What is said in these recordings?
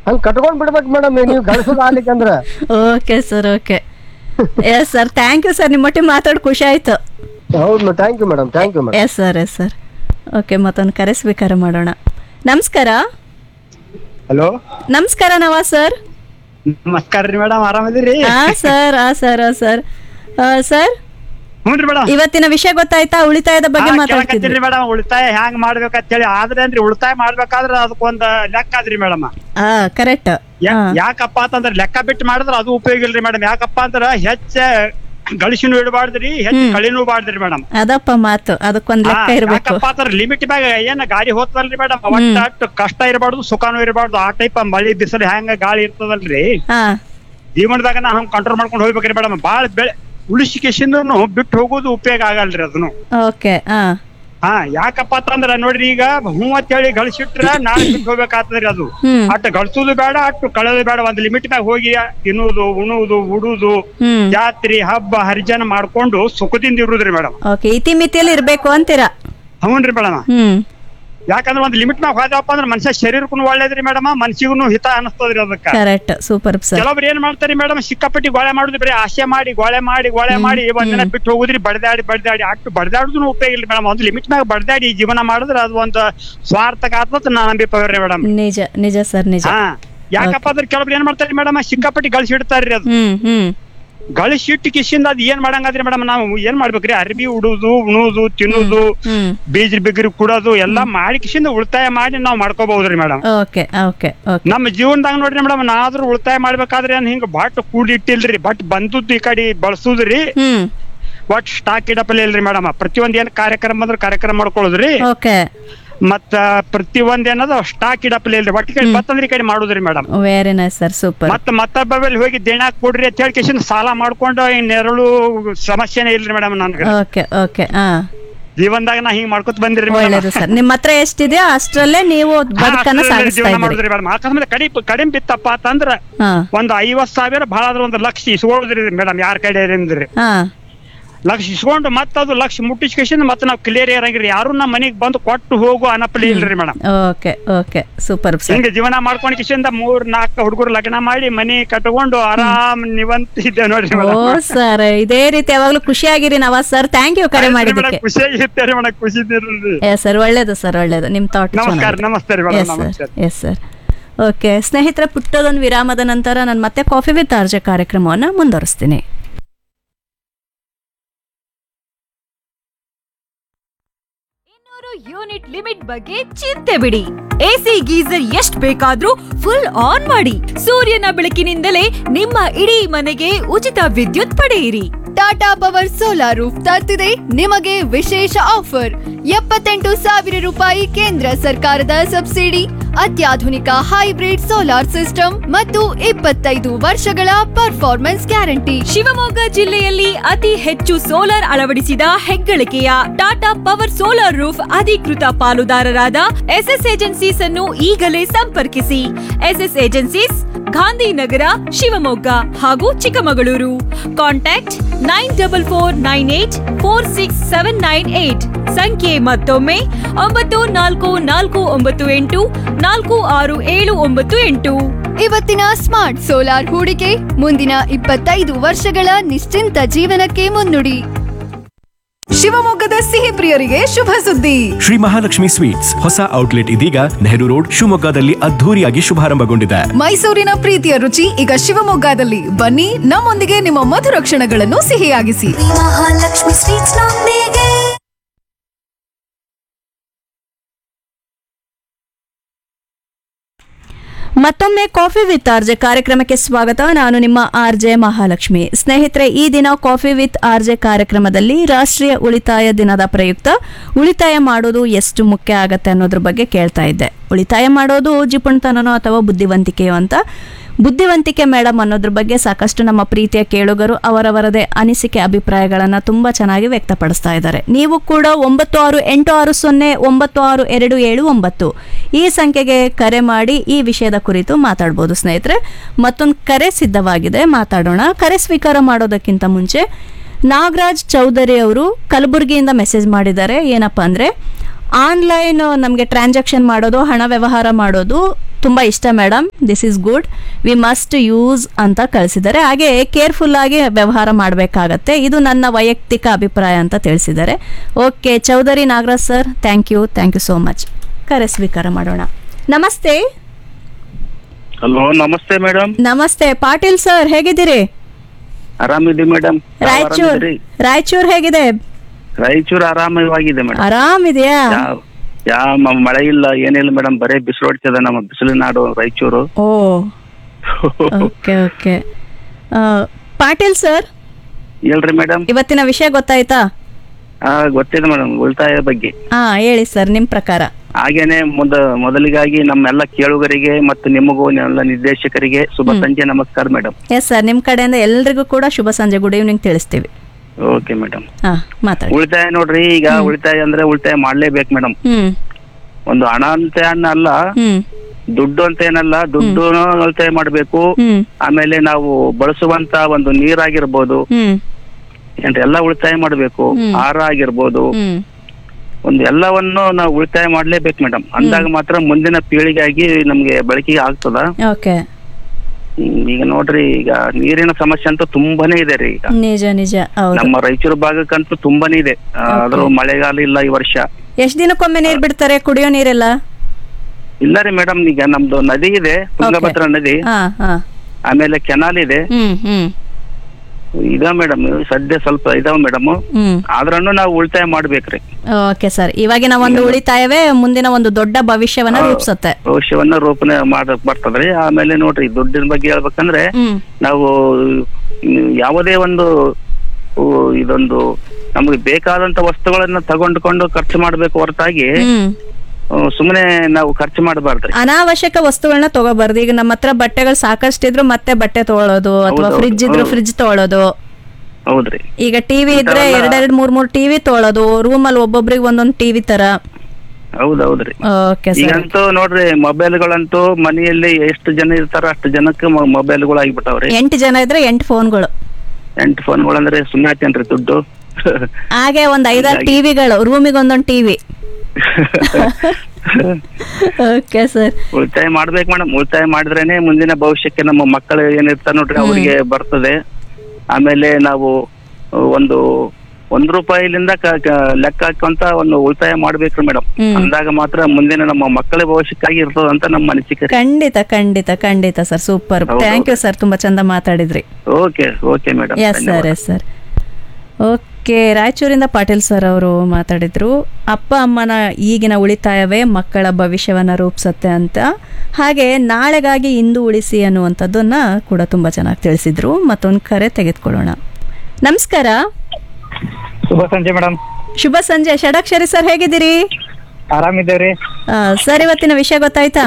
ಹಂಗ್ ಕಟ್ಕೊಂಡ್ ಬಿಡ್ಬೇಕು ಮೇಡಮ್ ನೀವು ಗಳಿಸೋದು ಆಗ್ಲಿಕ್ಕಂದ್ರ okay sir okay yes sir thank you sir ನಿಮ್ಮೊಟ್ಟಿಗೆ ಮಾತಾಡಿ ಖುಷಿ ಆಯ್ತು ಹೌದು thank you madam thank you madam yes sir yes sir okay ಮತ್ತೊಂದು ಕರೆ ಸ್ವೀಕಾರ ಮಾಡೋಣ ನಮಸ್ಕಾರ ಹಲೋ ನಮಸ್ಕಾರ ನವಾಜ್ ಸರ್ ನಮಸ್ಕಾರ ರೀ ಮೇಡಮ್ ಆರಾಮದಿರಿ ಹಾ ಸರ್ ಹಾ ಸರ್ ಹಾ ಸರ್ ಸರ್ ಹ್ಞೂನ್ರಿ ಮೇಡಮ್ ಇವತ್ತಿನ ವಿಷಯ ಗೊತ್ತಾಯ್ತಾ ಉಳಿತಾಯದ ಬಗ್ಗೆ ಮಾತಾಡ್ತಿದ್ವಿ ಮೇಡಮ್ ಉಳಿತಾಯ ಹ್ಯಾಂಗ್ ಮಾಡ್ಬೇಕಂತ ಹೇಳಿ ಆದ್ರೆ ಏನ್ರಿ ಉಳಿತಾಯ ಮಾಡ್ಬೇಕಾದ್ರೆ ಅದಕ್ಕೊಂದ್ ಲೆಕ್ಕ ಅದ್ರಿ ಮೇಡಮ್ ಹಾ ಕರೆಕ್ಟ್ ಯಾಕಪ್ಪ ಅಂತಂದ್ರ ಲೆಕ್ಕ ಬಿಟ್ಟು ಮಾಡಿದ್ರ ಅದು ಉಪಯೋಗ ಇಲ್ರಿ ಮೇಡಮ್ ಯಾಕಪ್ಪ ಅಂದ್ರ ಹೆಚ್ಚ ಗಳಿಸಿನೂ ಇಡಬಾರ್ದ್ರಿ ಹೆಚ್ಚ ಹ್ಮ್. ಕಳಿನೂ ಬಾರ್ದ್ರಿ ಮೇಡಮ್ ಅದಪ್ಪ ಮಾತು ಅದಕ್ಕೊಂದ್ ಲೆಕ್ಕ ಇರ್ಬೇಕು ಯಾಕಪ್ಪ ಅಂದ್ರ ಲಿಮಿಟ್ ಮ್ಯಾಗ ಏನ ಗಾಡಿ ಹೋಗ್ತಲ್ರಿ ಮೇಡಮ್ ಒಟ್ಟ ಅಟ್ಟು ಕಷ್ಟ ಇರಬಾರ್ದು ಸುಖನೂ ಇರಬಾರ್ದು ಆ ಟೈಪ್ ಮಳಿ ಬಿಸಿಲು ಹೆಂಗ ಗಾಳಿ ಇರ್ತದಲ್ರಿ ಹಾ ಜೀವನದಾಗ ನಾ ಹಂಗ್ ಕಂಟ್ರೋಲ್ ಮಾಡ್ಕೊಂಡು ಹೋಗ್ಬೇಕ್ರಿ ಮೇಡಮ್ ಬಾಳ ಬೆಳೆ ಉಳಿಸಿಕೆಸಿಂದನು ಬಿಟ್ಟು ಹೋಗೋದು ಉಪಯೋಗ ಆಗಲ್ರಿ ಅದನ್ನು ಓಕೆ ಹಾ ಹಾ ಯಾಕಪ್ಪ ಅಂತಂದ್ರ ನೋಡ್ರಿ ಈಗ ಹ್ಞೂ ಅಂತ ಹೇಳಿ ಗಳಿಸಿಟ್ರ ನಾಳೆ ಬಿಟ್ಟು ಹೋಗ್ಬೇಕಾಗ್ತದ್ರಿ ಅದು ಹ್ಮ್ ಅಟ್ಟು ಗಳಿಸೋದು ಬೇಡ ಅಟ್ಟು ಕಳೆದು ಬೇಡ ಒಂದ್ ಲಿಮಿಟ್ ಮ್ಯಾಗ ಹೋಗಿ ತಿನ್ನುವುದು ಉಣುವುದು ಉಡುವುದು ಹ್ಮ್ ಜಾತ್ರೆ ಹಬ್ಬ ಹರಿಜನ ಮಾಡ್ಕೊಂಡು ಸುಖದಿಂದ ಇರುದ್ರಿ ಮೇಡಮ್ ಓಕೆ ಇತಿಮಿತಿಯಲ್ಲಿ ಇರ್ಬೇಕು ಅಂತೀರಾ ಹ್ಞೂನ್ರಿ ಮೇಡಮ್ ಹ್ಮ್ ಯಾಕಂದ್ರ ಒಂದ್ ಲಿಮಿಟ್ ಮ್ಯಾಗ ಹೋದಪ್ಪ ಅಂದ್ರ ಮನುಷ್ಯ ಶರೀರಕ್ಕೂ ಒಳ್ಳೇದ್ರಿ ಮೇಡಮ್ ಮನ್ಸಿಗೂ ಹಿತ ಅನಸ್ತದ್ರಿ ಅದಕ್ಕ ಕರೆಕ್ಟ್ ಸೂಪರ್ ಸರ್ ಕೆಲವೊಬ್ರು ಏನ್ ಮಾಡ್ತಾರಿ ಮೇಡಮ್ ಸಿಕ್ಕಾಪಟ್ಟಿ ಗೋಳೆ ಮಾಡುದು ಬರೀ ಆಸೆ ಮಾಡಿ ಗೋಳೆ ಮಾಡಿ ಗೋಳೆ ಮಾಡಿ ಒಂದ್ ದಿನ ಬಿಟ್ಟು ಹೋಗುದ್ರಿ ಬಡ್ದಾಡಿ ಬಡ್ದಾಡಿ ಅಷ್ಟು ಬಡ್ದಾಡುದು ಉಪಯೋಗ ಇಲ್ಲ ಮೇಡಮ್ ಒಂದು ಲಿಮಿಟ್ ಮ್ಯಾಗ ಬಡ್ದಾಡಿ ಜೀವನ ಮಾಡಿದ್ರೆ ಅದು ಒಂದು ಸ್ವಾರ್ಥಕ ಆತ್ಮತ್ ನಾನು ನಂಬಿಪವ್ರಿ ಮೇಡಮ್ ನಿಜ ನಿಜ ಸರ್ ನಿಜ ಹಾ ಯಾಕಪ್ಪ ಅಂದ್ರೆ ಕೆಲವೊಬ್ರು ಏನ್ ಮಾಡ್ತಾರಿ ಮೇಡಮ್ ಸಿಕ್ಕಾಪಟ್ಟಿ ಗಳಿಸಿ ಇಡ್ತಾರ್ರಿ ಅದು ಹ್ಮ್ ಹ್ಮ್ ಗಳಿಸಿ ಇಟ್ಟು ಕಿಸಿಂದ ಅದ್ ಏನ್ ಮಾಡಂಗಾದ್ರಿ ಮೇಡಮ್ ನಾವು ಏನ್ ಮಾಡ್ಬೇಕ್ರಿ ಅರ್ಬಿ ಉಡುದು ಉಣುದು ತಿನ್ನುದು ಹ್ಮ್ ಬೀಜ ಬಿಗ್ರಿ ಕುಡೋದು ಎಲ್ಲಾ ಮಾಡಿ ಕಿಸಿಂದ ಉಳಿತಾಯ ಮಾಡಿ ನಾವ್ ಮಾಡ್ಕೋಬಹುದ್ರಿ ಮೇಡಮ್ ಓಕೆ ಓಕೆ ಓಕೆ ನಮ್ಮ ಜೀವನದಾಗ ನೋಡ್ರಿ ಮೇಡಮ್ ನಾದ್ರೂ ಉಳಿತಾಯ ಮಾಡ್ಬೇಕಾದ್ರೆ ಏನ್ ಹಿಂಗ ಬಟ್ ಕೂಡಿಟ್ಟಿಲ್ರಿ ಬಟ್ ಬಂದದ್ದು ಈ ಕಡೆ ಬಳಸುದ್ರಿ ಹ್ಮ್ ಒಟ್ ಸ್ಟಾಕ್ ಇಡಪಲ್ಲಿ ಇಲ್ರಿ ಮೇಡಮ್ ಪ್ರತಿಯೊಂದ್ ಏನ್ ಕಾರ್ಯಕ್ರಮ ಅಂದ್ರೆ ಕಾರ್ಯಕ್ರಮ ಮಾಡ್ಕೊಳ್ಳೋದ್ರಿ ಓಕೆ ಮತ್ತ ಪ್ರತಿಯೊಂದ್ ಏನದ ಸ್ಟಾಕ್ ಇಡಪಲ್ಲಿ ಇಲ್ರಿ ಒಟ್ಟಿ ಕಡೆ ಬತ್ತಂದ್ರೆ ಈ ಕಡೆ ಮಾಡುದ್ರಿ madam very nice sir super ಮತ್ತ ಮತ್ತೊಬ್ಬ ಬಳಿ ಹೋಗಿ ದೇಣ ಕೊಡ್ರಿ ಅಂತ ಹೇಳಿ ಕಿಶನ್ ಸಾಲ ಮಾಡ್ಕೊಂಡು ಈ ನೆರಳು ಸಮಸ್ಯೆನೇ ಇಲ್ರಿ ಮೇಡಮ್ ನನ್ಗ ಓಕೆ ಓಕೆ ಹಾ ಜೀವನದಾಗ ನಾ ಹಿಂಗ್ ಮಾಡ್ಕೊತ ಬಂದಿರಿ ಒಳ್ಳೇದು ಸರ್ ನಿಮ್ಮ ಹತ್ರ ಎಷ್ಟಿದೆಯೋ ಅಷ್ಟರಲ್ಲೇ ನೀವು ಬದುಕನ್ನ ಸಾಗಿಸ್ತಾ ಜೀವನ ಇದ್ದೀರಿ ಮಾಡುದ್ರಿ ಮೇಡಮ್ ಅಕಸ್ಮಾತ್ ಕಡಿಮೆ ಕಡಿಮೆ ಬಿತ್ತಪ್ಪ ಅಂತಂದ್ರ ಹಾ ಒಂದ್ ಐವತ್ ಸಾವಿರ ಬಹಳ ಆದ್ರ ಒಂದ್ ಲಕ್ಷ ಇಸ್ಕೊಳ್ಳೋದ್ರಿ ಮೇಡಮ್ ಯಾರ ಕಡೆ ಇರಿಂದ್ರಿ ಹಾ ಲಕ್ಷ ಇಸ್ಕೊಂಡು ಮತ್ತ ಅದು ಲಕ್ಷ ಮುಟ್ಟಿಸ್ಕೇಶನ್ ಮತ್ತೆ ನಾವ್ ಕ್ಲಿಯರ್ ಇರಂಗಿರಿ ಯಾರು ನಮ್ಮ ಮನೆಗ್ ಬಂದು ಕೊಟ್ಟು ಹೋಗು ಅನ್ನಪ್ಪಲಿ ಇಲ್ರಿ madam okay okay super sir ಹಿಂಗ ಜೀವನ ಮಾಡ್ಕೊಂಡ್ ಕಿಶಿಂದ ಮೂರ್ ನಾಲ್ಕು ಹುಡುಗರು ಲಗ್ನ ಮಾಡಿ ಮನಿ ಕಟ್ಕೊಂಡು ಆರಾಮ್ ನಿವಂತ ಇದ್ದೆ ನೋಡ್ರಿ ಓ ಮೇಡಮ್ ಸರ್ ಇದೇ ರೀತಿ ಯಾವಾಗ್ಲೂ ಖುಷಿಯಾಗಿರಿ ನವಾಜ್ ಸರ್ ಥ್ಯಾಂಕ್ ಯು ಕರೆ ಮಾಡಿದ್ದಕ್ಕೆ ಖುಷಿಯಾಗಿರ್ತಾರೆ ಮೇಡಮ್ ಖುಷಿ ಇದ್ದೀರಿ ಎಸ್ ಸರ್ ಒಳ್ಳೇದು ಸರ್ ಒಳ್ಳೇದು ನಿಮ್ಮ ಥಾಟ್ ನಮಸ್ಕಾರ ನಮಸ್ತೆ ರೀ ಮೇಡಮ್ ಎಸ್ ನಮಸ್ತೆ ಸರ್ ಎಸ್ ಸರ್ ಓಕೆ ಸ್ನೇಹಿತರೆ ಪುಟ್ಟದೊಂದು ವಿರಾಮದ ನಂತರ ನಾನು ಮತ್ತೆ ಕಾಫಿ ವಿತ್ ಆರ್ಜೆ ಕಾರ್ಯಕ್ರಮವನ್ನು ಮುಂದುವರಿಸ್ತೀನಿ ಇನ್ನೂರು ಯೂನಿಟ್ ಲಿಮಿಟ್ ಬಗ್ಗೆ ಚಿಂತೆ ಬಿಡಿ ಎಸಿ ಗೀಸರ್ ಎಷ್ಟ್ ಬೇಕಾದ್ರೂ ಫುಲ್ ಆನ್ ಮಾಡಿ ಸೂರ್ಯನ ಬೆಳಕಿನಿಂದಲೇ ನಿಮ್ಮ ಇಡೀ ಮನೆಗೆ ಉಚಿತ ವಿದ್ಯುತ್ ಪಡೆಯಿರಿ ಟಾಟಾ ಪವರ್ ಸೋಲಾರ್ ರೂಫ್ ತರ್ತಿದೆ ನಿಮಗೆ ವಿಶೇಷ ಆಫರ್ ಎಪ್ಪತ್ತೆಂಟು ಸಾವಿರ ರೂಪಾಯಿ ಕೇಂದ್ರ ಸರ್ಕಾರದ ಸಬ್ಸಿಡಿ ಅತ್ಯಾಧುನಿಕ ಹೈಬ್ರಿಡ್ ಸೋಲಾರ್ ಸಿಸ್ಟಮ್ ಮತ್ತು ಇಪ್ಪತ್ತೈದು ವರ್ಷಗಳ ಪರ್ಫಾರ್ಮೆನ್ಸ್ ಗ್ಯಾರಂಟಿ ಶಿವಮೊಗ್ಗ ಜಿಲ್ಲೆಯಲ್ಲಿ ಅತಿ ಹೆಚ್ಚು ಸೋಲಾರ್ ಅಳವಡಿಸಿದ ಹೆಗ್ಗಳಿಕೆಯ ಟಾಟಾ ಪವರ್ ಸೋಲಾರ್ ರೂಫ್ ಅಧಿಕೃತ ಪಾಲುದಾರರಾದ ಎಸ್ಎಸ್ ಏಜೆನ್ಸೀಸ್ ಅನ್ನು ಈಗಲೇ ಸಂಪರ್ಕಿಸಿ ಎಸ್ಎಸ್ ಏಜೆನ್ಸೀಸ್ ಗಾಂಧಿನಗರ ಶಿವಮೊಗ್ಗ ಹಾಗೂ Chikkamagaluru contact nine double four nine eight four six seven nine eight ಸಂಖ್ಯೆ ಮತ್ತೊಮ್ಮೆ ಒಂಬತ್ತು ನಾಲ್ಕು ನಾಲ್ಕು ಒಂಬತ್ತು ಎಂಟು ನಾಲ್ಕು ಆರು ಏಳು ಒಂಬತ್ತು ಎಂಟು ಇವತ್ತಿನ ಸ್ಮಾರ್ಟ್ ಸೋಲಾರ್ ಹೂಡಿಕೆ ಮುಂದಿನ ಇಪ್ಪತ್ತೈದು ವರ್ಷಗಳ ನಿಶ್ಚಿಂತ ಜೀವನಕ್ಕೆ ಮುನ್ನುಡಿ ಶಿವಮೊಗ್ಗದ ಸಿಹಿ ಪ್ರಿಯರಿಗೆ ಶುಭ ಸುದ್ದಿ ಶ್ರೀ ಮಹಾಲಕ್ಷ್ಮಿ ಸ್ವೀಟ್ಸ್ ಹೊಸ ಔಟ್ಲೆಟ್ ಇದೀಗ ನೆಹರು ರೋಡ್ ಶಿವಮೊಗ್ಗದಲ್ಲಿ ಅದ್ಧೂರಿಯಾಗಿ ಶುಭಾರಂಭಗೊಂಡಿದೆ ಮೈಸೂರಿನ ಪ್ರೀತಿಯ ರುಚಿ ಈಗ ಶಿವಮೊಗ್ಗದಲ್ಲಿ ಬನ್ನಿ ನಮ್ಮೊಂದಿಗೆ ನಿಮ್ಮ ಮಧುರ ಕ್ಷಣಗಳನ್ನು ಸಿಹಿಯಾಗಿಸಿ ಮಹಾಲಕ್ಷ್ಮಿ ಸ್ವೀಟ್ಸ್ ನೊಂದಿಗೆ ಮತ್ತೊಮ್ಮೆ ಕಾಫಿ ವಿತ್ ಆರ್ಜೆ ಕಾರ್ಯಕ್ರಮಕ್ಕೆ ಸ್ವಾಗತ ನಾನು ನಿಮ್ಮ ಆರ್ಜೆ ಮಹಾಲಕ್ಷ್ಮಿ ಸ್ನೇಹಿತರೆ ಈ ದಿನ ಕಾಫಿ ವಿತ್ ಆರ್ಜೆ ಕಾರ್ಯಕ್ರಮದಲ್ಲಿ ರಾಷ್ಟ್ರೀಯ ಉಳಿತಾಯ ದಿನದ ಪ್ರಯುಕ್ತ ಉಳಿತಾಯ ಮಾಡೋದು ಎಷ್ಟು ಮುಖ್ಯ ಆಗತ್ತೆ ಅನ್ನೋದ್ರ ಬಗ್ಗೆ ಕೇಳ್ತಾ ಇದ್ದೆ ಉಳಿತಾಯ ಮಾಡೋದು ಜಿಪುಣತನನೋ ಅಥವಾ ಬುದ್ಧಿವಂತಿಕೆಯೋ ಅಂತ ಬುದ್ಧಿವಂತಿಕೆ ಮೇಡಮ್ ಅನ್ನೋದ್ರ ಬಗ್ಗೆ ಸಾಕಷ್ಟು ನಮ್ಮ ಪ್ರೀತಿಯ ಕೇಳುಗರು ಅವರವರದೇ ಅನಿಸಿಕೆ ಅಭಿಪ್ರಾಯಗಳನ್ನು ತುಂಬ ಚೆನ್ನಾಗಿ ವ್ಯಕ್ತಪಡಿಸ್ತಾ ಇದ್ದಾರೆ ನೀವು ಕೂಡ ಒಂಬತ್ತು ಆರು ಎಂಟು ಆರು ಸೊನ್ನೆ ಒಂಬತ್ತು ಆರು ಎರಡು ಏಳು ಒಂಬತ್ತು ಈ ಸಂಖ್ಯೆಗೆ ಕರೆ ಮಾಡಿ ಈ ವಿಷಯದ ಕುರಿತು ಮಾತಾಡ್ಬೋದು ಸ್ನೇಹಿತರೆ ಮತ್ತೊಂದು ಕರೆ ಸಿದ್ಧವಾಗಿದೆ ಮಾತಾಡೋಣ ಕರೆ ಸ್ವೀಕಾರ ಮಾಡೋದಕ್ಕಿಂತ ಮುಂಚೆ ನಾಗರಾಜ್ ಚೌಧರಿ ಅವರು ಕಲಬುರಗಿಯಿಂದ ಮೆಸೇಜ್ ಮಾಡಿದ್ದಾರೆ ಏನಪ್ಪ ಅಂದರೆ ಆನ್ಲೈನ್ ನಮಗೆ ಟ್ರಾನ್ಸಾಕ್ಷನ್ ಮಾಡೋದು ಹಣ ವ್ಯವಹಾರ ಮಾಡೋದು ತುಂಬ ಇಷ್ಟ madam this is good we must use ಅಂತ ಕಳಿಸಿದ್ದಾರೆ ಹಾಗೆ ಕೇರ್ಫುಲ್ ಆಗಿ ವ್ಯವಹಾರ ಮಾಡಬೇಕಾಗತ್ತೆ ಇದು ನನ್ನ ವೈಯಕ್ತಿಕ ಅಭಿಪ್ರಾಯ ಅಂತ ತಿಳಿಸಿದ್ದಾರೆ okay Chaudhary Nagaraj sir thank you thank you so much ಕರೆ ಸ್ವೀಕಾರ ಮಾಡೋಣ ನಮಸ್ತೆ ಹಲೋ ನಮಸ್ತೆ ಮೇಡಮ್ ನಮಸ್ತೆ ಪಾಟೀಲ್ ಸರ್ ಹೇಗಿದ್ದೀರಿ ಆರಾಮಿದ್ದೀವಿ ಮೇಡಮ್ ರಾಯಚೂರ್ ರಾಯಚೂರ್ ಹೇಗಿದೆ ರಾಯಚೂರು ಆರಾಮವಾಗಿದೆ ಮೇಡಮ್ ಆರಾಮಿದೆಯಾ ಯಾವ ಯಾವ ಮ- ಮಳೆ ಇಲ್ಲ ಏನಿಲ್ಲ ಮೇಡಮ್ ಬರೇ ಬಿಸಿಲು ಹೊಡ್ತದ ನಮ್ಮ ಬಿಸಿಲು ನಾಡು ರಾಯಚೂರು ಓ ಓಕೆ ಓಕೆ ಪಾಟೀಲ್ ಸರ್ ಹೇಳ್ರಿ ಮೇಡಮ್ ಇವತ್ತಿನ ವಿಷಯ ಗೊತ್ತಾಯ್ತಾ ಹಾ ಗೊತ್ತಿದೆ ಮೇಡಮ್ ಉಳಿತಾಯ ಬಗ್ಗೆ ಹಾ ಹೇಳಿ ಸರ್ ನಿಮ್ ಪ್ರಕಾರ ಹಾಗೇನೆ ಮೊದ ಮೊದಲಿಗಾಗಿ ನಮ್ಮೆಲ್ಲ ಕೇಳುಗರಿಗೆ ಮತ್ತು ನಿಮಗೂ ಎಲ್ಲ ನಿರ್ದೇಶಕರಿಗೆ ಶುಭ ಸಂಜೆ ನಮಸ್ಕಾರ ಮೇಡಮ್ ಎಸ್ ಸರ್ ನಿಮ್ ಕಡೆಯಿಂದ ಎಲ್ರಿಗೂ ಕೂಡ ಶುಭ ಸಂಜೆ ಗುಡ್ ಈವ್ನಿಂಗ್ ತಿಳಿಸ್ತೀವಿ ಓಕೆ ಮೇಡಮ್ ಹಾ ಮಾತಾಡಿ ಉಳಿತಾಯ ನೋಡ್ರಿ ಈಗ ಉಳಿತಾಯ ಅಂದ್ರೆ ಉಳಿತಾಯ ಮಾಡ್ಲೇಬೇಕು ಮೇಡಮ್ ಹ್ಮ್ ಒಂದು ಹಣ ಅಂತ ಅಲ್ಲ ಹ್ಮ್ ದುಡ್ಡು ಅಂತ ಏನಲ್ಲ ದುಡ್ಡು ಉಳಿತಾಯ ಮಾಡ್ಬೇಕು ಹ್ಮ್ ಆಮೇಲೆ ನಾವು ಬಳಸುವಂತ ಒಂದು ನೀರಾಗಿರ್ಬೋದು ಹ್ಮ್ ಏನ್ರಿ ಎಲ್ಲ ಉಳಿತಾಯ ಮಾಡ್ಬೇಕು ಆಹಾರ ಆಗಿರ್ಬೋದು ಹ್ಮ್ ಒಂದು ಎಲ್ಲವನ್ನು ನಾವು ಉಳಿತಾಯ ಮಾಡ್ಲೇಬೇಕು ಮೇಡಮ್ ಅಂದಾಗ ಮಾತ್ರ ಮುಂದಿನ ಪೀಳಿಗೆಯಾಗಿ ನಮ್ಗೆ ಬಳಕೆಗೆ ಆಗ್ತದ ಓಕೆ ಹ್ಮ್, ಈಗ ನೋಡ್ರಿ ಈಗ ನೀರಿನ ಸಮಸ್ಯೆ ಅಂತೂ ತುಂಬಾನೇ ಇದೆ ರೀ ಈಗ ನಿಜ ನಿಜ ಹೌದು ನಮ್ಮ ರಾಯಚೂರು ಭಾಗಕ್ಕಂತೂ ತುಂಬಾನೇ ಇದೆ ಆ, ಆದ್ರೂ ಮಳೆಗಾಲ ಇಲ್ಲ ಈ ವರ್ಷ ಎಷ್ಟ್ ದಿನಕ್ಕೊಮ್ಮೆ ನೀರ್ ಬಿಡ್ತಾರೆ ಕುಡಿಯೋ ನೀರೆಲ್ಲ ಇಲ್ಲ ರೀ ಮೇಡಮ್ ಈಗ ನಮ್ದು ನದಿ ಇದೆ ತುಂಗಭದ್ರಾ ನದಿ ಹಾ ಹಾ ಆಮೇಲೆ ಕೆನಾಲ್ ಇದೆ ಹ್ಮ್ ಹ್ಮ್ ಇದ ಮೇಡಮ್ ಸದ್ಯ ಸ್ವಲ್ಪ ಇದಾವ ಮೇಡಮ್ ಹ್ಮ್ ಆದ್ರೂ ನಾವು ಉಳಿತಾಯ ಮಾಡ್ಬೇಕ್ರಿ ಓಕೆ ಸರ್ ಇವಾಗಿನ ಒಂದು ಉಳಿತಾಯವೇ ಮುಂದಿನ ಒಂದು ದೊಡ್ಡ ಭವಿಷ್ಯವನ್ನ ರೂಪಿಸುತ್ತೆ ಭವಿಷ್ಯವನ್ನ ರೂಪಣೆ ಮಾಡಕ್ ಬರ್ತದ್ರಿ ಆಮೇಲೆ ನೋಡ್ರಿ ದುಡ್ಡಿನ ಬಗ್ಗೆ ಹೇಳ್ಬೇಕಂದ್ರೆ ಹ್ಮ್ ನಾವು ಹ್ಮ್, ಯಾವುದೇ ಒಂದು ಉ, ಇದೊಂದು ನಮಗೆ ಬೇಕಾದಂತ ವಸ್ತುಗಳನ್ನ ತಗೊಂಡ್ಕೊಂಡು ಖರ್ಚು ಮಾಡ್ಬೇಕು ಹೊರತಾಗಿ ಹ್ಮ್ ಸುಮ್ಮನೆ ನಾವು ಖರ್ಚು ಮಾಡಬಾರ್ದ್ರಿ ಅನಾವಶ್ಯಕ ವಸ್ತುಗಳನ್ನ ತಗೋಬಾರ್ದು ಈಗ ನಮ್ಮ ಹತ್ರ ಬಟ್ಟೆಗಳು ಸಾಕಷ್ಟಿದ್ರು ಮತ್ತೆ ಬಟ್ಟೆ ತಗೊಳ್ಳೋದು ಅಥವಾ ಹೌದು, ಫ್ರಿಜ್ ಇದ್ರೆ ಹೌದು. ಫ್ರಿಜ್ ತಗೊಳ್ಳೋದು ಹೌದ್ರಿ ಈಗ ಟಿವಿ ಇದ್ರೆ ಈ ತರ ಎಲ್ಲ- ಎರಡೆರಡು ಮೂರ್ ಮೂರ್ ಟಿವಿ ತೊಗೊಳೋದು ರೂಮಲ್ಲಿ ಒಬ್ಬೊಬ್ರಿಗೆ ಒಂದೊಂದು ಟಿವಿ ತರ ಹೌದೌದ್ರಿ ಓಕೆ ಸರ್ ಈಗಂತೂ ನೋಡ್ರಿ ಮೊಬೈಲ್ಗಳಂತೂ ಮನೆಯಲ್ಲಿ ಎಷ್ಟು ಜನ ಇರ್ತಾರ ಅಷ್ಟು ಜನಕ್ಕೆ ಮೊಬೈಲ್ಗಳು ಆಗಿಬಿಟ್ಟವ್ರಿ ಎಂಟು ಜನ ಇದ್ರೆ ಎಂಟು ಫೋನ್ಗಳು ಎಂಟು ಫೋನ್ಗಳಂದ್ರೆ ಸುಮ್ಮನೆ ಆತೇನ್ರಿ ದುಡ್ಡು ಹಾಗೆ ಒಂದ್ ಐದಾರು ಹೀಗಾಗಿ- ಟಿವಿಗಳು ರೂಮಿಗೆ ಒಂದೊಂದು ಟಿವಿ ಓಕೆ ಸರ್ ಉಳಿತಾಯ ಮಾಡ್ಬೇಕು ಮೇಡಮ್ ಉಳಿತಾಯ ಮಾಡಿದ್ರೇನೆ ಮುಂದಿನ ಭವಿಷ್ಯಕ್ಕೆ ನಮ್ಮ ಮಕ್ಕಳು ಏನಿರ್ತಾರ ನೋಡ್ರಿ ಅವರಿಗೆ ಬರ್ತದೆ ಆಮೇಲೆ ನಾವು ಆ, ಒಂದು ಒಂದ್ ರೂಪಾಯಿಲಿಂದ ಕ- ಕ- ಲೆಕ್ಕ ಹಾಕೊಂತ ಒಂದು ಉಳಿತಾಯ ಮಾಡ್ಬೇಕ್ರಿ ಮೇಡಮ್ ಹ್ಮ್. ಅಂದಾಗ ಮಾತ್ರ ಮುಂದಿನ ನಮ್ಮ ಮಕ್ಕಳ ಭವಿಷ್ಯಕ್ಕಾಗಿ ಇರ್ತದ ಅಂತ ನಮ್ಮ ಅನಿಸಿಕೆ ರೀ ಖಂಡಿತ ಖಂಡಿತ ಖಂಡಿತ ಸರ್ ಸೂಪರ್ ಹೌದು, ಥ್ಯಾಂಕ್ ಯು ಸರ್ ತುಂಬಾ ಚಂದ ಮಾತಾಡಿದ್ರಿ okay okay madam yes sir yes sir okay ರಾಯಚೂರಿಂದ ಪಾಟೀಲ್ ಸರ್ ಅವರು ಮಾತಾಡಿದ್ರು ಅಪ್ಪ ಅಮ್ಮನ ಈಗಿನ ಉಳಿತಾಯವೇ ಮಕ್ಕಳ ಭವಿಷ್ಯವನ್ನ ರೂಪಿಸುತ್ತೆ ಅಂತ ಹಾಗೆ ನಾಳೆಗಾಗಿ ಇಂದು ಉಳಿಸಿ ಅನ್ನುವಂಥದ್ದನ್ನ ಕೂಡ ತುಂಬಾ ಚೆನ್ನಾಗಿ ತಿಳಿಸಿದ್ರು ಮತ್ತೊಂದು ಕರೆ ತೆಗೆದುಕೊಳ್ಳೋಣ ನಮಸ್ಕಾರ ಶುಭ ಸಂಜೆ ಮೇಡಮ್ ಶುಭ ಸಂಜೆ ಷಡಕ್ಷರಿ ಸರ್ ಹೇಗಿದ್ದೀರಿ ಆರಾಮಿದ್ದೇವ್ರಿ ಆ, ಸರ್ ಇವತ್ತಿನ ವಿಷಯ ಗೊತ್ತಾಯ್ತಾ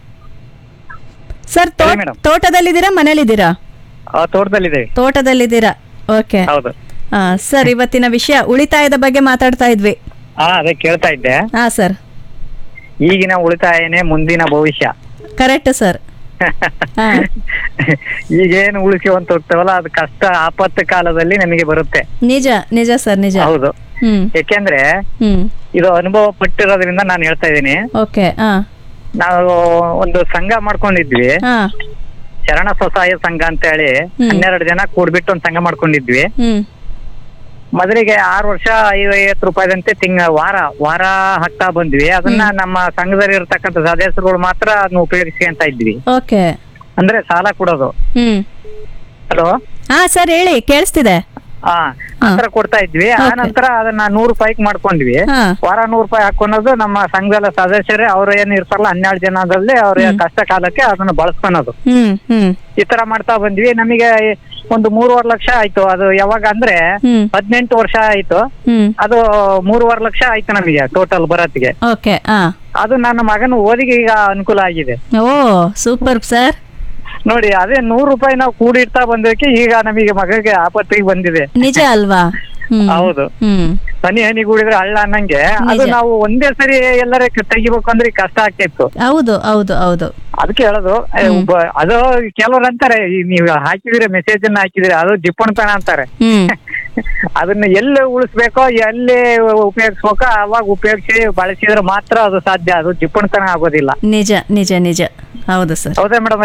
ಸರ್ ತೋ- ಹೇಳಿ madam. ತೋಟದಲ್ಲಿದ್ದೀರಾ ಮನೇಲಿದ್ದೀರಾ ಆ, ತೋಟದಲ್ಲಿದೆ ತೋಟದಲ್ಲಿದ್ದೀರಾ ಓಕೆ ಹೌದು ಆ, ಸರ್ ಇವತ್ತಿನ ವಿಷಯ ಉಳಿತಾಯದ ಬಗ್ಗೆ ಮಾತಾಡ್ತಾ ಇದ್ವಿ ಹಾ ಅದೇ ಕೇಳ್ತಾ ಇದ್ದೆ ಹಾ ಸರ್ ಈಗಿನ ಉಳಿತಾಯನೇ ಮುಂದಿನ ಭವಿಷ್ಯ ಕರೆಕ್ಟ್ ಸರ್ ಹಾ. ಈಗೇನು ಉಳಿಸ್ಕೊಂತ ಹೋಗ್ತಾವಲ್ಲ ಅದು ಕಷ್ಟ ಆಪತ್ತು ಕಾಲದಲ್ಲಿ ನಮಗೆ ಬರುತ್ತೆ ನಿಜ ನಿಜ ಸರ್ ನಿಜ ಹೌದು ಹ್ಮ್ ಯಾಕೆಂದ್ರೆ ಹ್ಮ್ ಇದು ಅನುಭವ ಪಟ್ಟಿರೋದ್ರಿಂದ ನಾನು ಹೇಳ್ತಾ ಇದ್ದೀನಿ ಓಕೆ ಹಾ ನಾವು ಒಂದು ಸಂಘ ಮಾಡ್ಕೊಂಡಿದ್ವಿ ಹಾ ಶರಣ ಸ್ವಸಹಾಯ ಸಂಘ ಅಂತ ಹೇಳಿ ಹ್ಮ್. ಹನ್ನೆರಡು ಜನ ಕೂಡ್ಬಿಟ್ಟು ಒಂದು ಸಂಘ ಮಾಡ್ಕೊಂಡಿದ್ವಿ ಹ್ಮ್ ಮೊದಲಿಗೆ ಆರು ವರ್ಷ ಐವತ್ತು ರೂಪಾಯಿದಂತೆ ತಿಂಗ ವಾರ ವಾರ ಹಾಕ್ತಾ ಬಂದ್ವಿ ಅದನ್ನ ನಮ್ಮ ಸಂಘದಲ್ಲಿ ಇರ್ತಕ್ಕಂಥ ಸದಸ್ಯರುಗಳು ಮಾತ್ರ ಅದನ್ನ ಉಪಯೋಗಿಸ್ಕೊಂತ ಇದ್ವಿ ಓಕೆ ಅಂದ್ರೆ ಸಾಲ ಕೊಡೋದು ಹ್ಮ್ ಹಲೋ ಹಾ ಸರ್ ಹೇಳಿ ಕೇಳಿಸ್ತಿದೆ ಹಾ ಆತರ ಕೊಡ್ತಾ ಇದ್ವಿ ಆ Okay. ನಂತರ ಅದನ್ನ ನೂರು ರೂಪಾಯಿಗೆ ಮಾಡ್ಕೊಂಡ್ವಿ ಹಾ. ವಾರ ನೂರು ರೂಪಾಯಿ ಹಾಕೊಳೋದು ನಮ್ಮ ಸಂಘದ ಸದಸ್ಯರೇ ಅವ್ರು ಏನ್ ಇರ್ತಾರಲ್ಲ ಹನ್ನೆರಡು ಜನದಲ್ಲಿ ಅವ್ರ ಕಷ್ಟ ಕಾಲಕ್ಕೆ ಅದನ್ನ ಬಳಸ್ಕೊಳೋದು ಹ್ಮ್ ಹ್ಮ್ ಈ ತರ ಮಾಡ್ತಾ ಬಂದ್ವಿ ನಮಗೆ ಒಂದು ಮೂರುವರೆ ಲಕ್ಷ ಆಯ್ತು ಅದು ಯಾವಾಗ ಅಂದ್ರೆ ಹ್ಮ್ ಹದಿನೆಂಟು ವರ್ಷ ಆಯ್ತು ಹ್ಮ್ ಅದು ಮೂರುವರೆ ಲಕ್ಷ ಆಯ್ತು ನಮಗೆ ಟೋಟಲ್ ಬರತ್ತಿಗೆ ಓಕೆ ಹಾ ಅದು ನನ್ನ ಮಗನ ಓದಿಗೆ ಈಗ ಅನುಕೂಲ ಆಗಿದೆ ಓ ಸೂಪರ್ ಸರ್ ನೋಡಿ ಅದೇ ನೂರು ರೂಪಾಯಿ ನಾವು ಕೂಡಿಡ್ತಾ ಬಂದಕ್ಕೆ ಈಗ ನಮಗೆ ಮಗಗೆ ಆಪತ್ತಿಗೆ ಬಂದಿದೆ ನಿಜ ಅಲ್ವಾ ಹ್ಮ್ ಹೌದು ಹ್ಮ್ ಹನಿ ಹನಿ ಕೂಡಿದ್ರೆ ಹಳ್ಳ ಅನ್ನಂಗೆ ಅದು ನಿಜ. ನಾವು ಒಂದೇ ಸರಿ ಎಲ್ಲರ ತೆಗಿಬೇಕು ಅಂದ್ರೆ ಕಷ್ಟ ಆಗ್ತಿತ್ತು ಹೌದು ಹೌದು ಹೌದು ಅದಕ್ಕೆ ಹೇಳೋದು ಏ, ಒಬ್ಬ- ಅದು ಕೆಲವ್ರು ಅಂತಾರೆ ಈ ನೀವು ಹಾಕಿದಿರಿ ಮೆಸೇಜ್ ಅನ್ನ ಹಾಕಿದಿರಿ ಅದು ಜಿಪ್ಪಣ ಪೆಣ ಅಂತಾರೆ ಹ್ಮ್ ಅದನ್ನ ಎಲ್ಲಿ ಉಳಿಸ್ಬೇಕೋ ಎಲ್ಲಿ ಉಪಯೋಗಿಸ್ಬೇಕೋ ಅವಾಗ ಉಪಯೋಗಿಸಿ ಬಳಸಿದ್ರೆ ಮಾತ್ರ ಅದು ಸಾಧ್ಯ ಅದು ಜಿಪ್ಪಣತನ ಆಗೋದಿಲ್ಲ ನಿಜ ನಿಜ ನಿಜ ಹೌದು ಸರ್ ಹೌದಾ ಮೇಡಮ್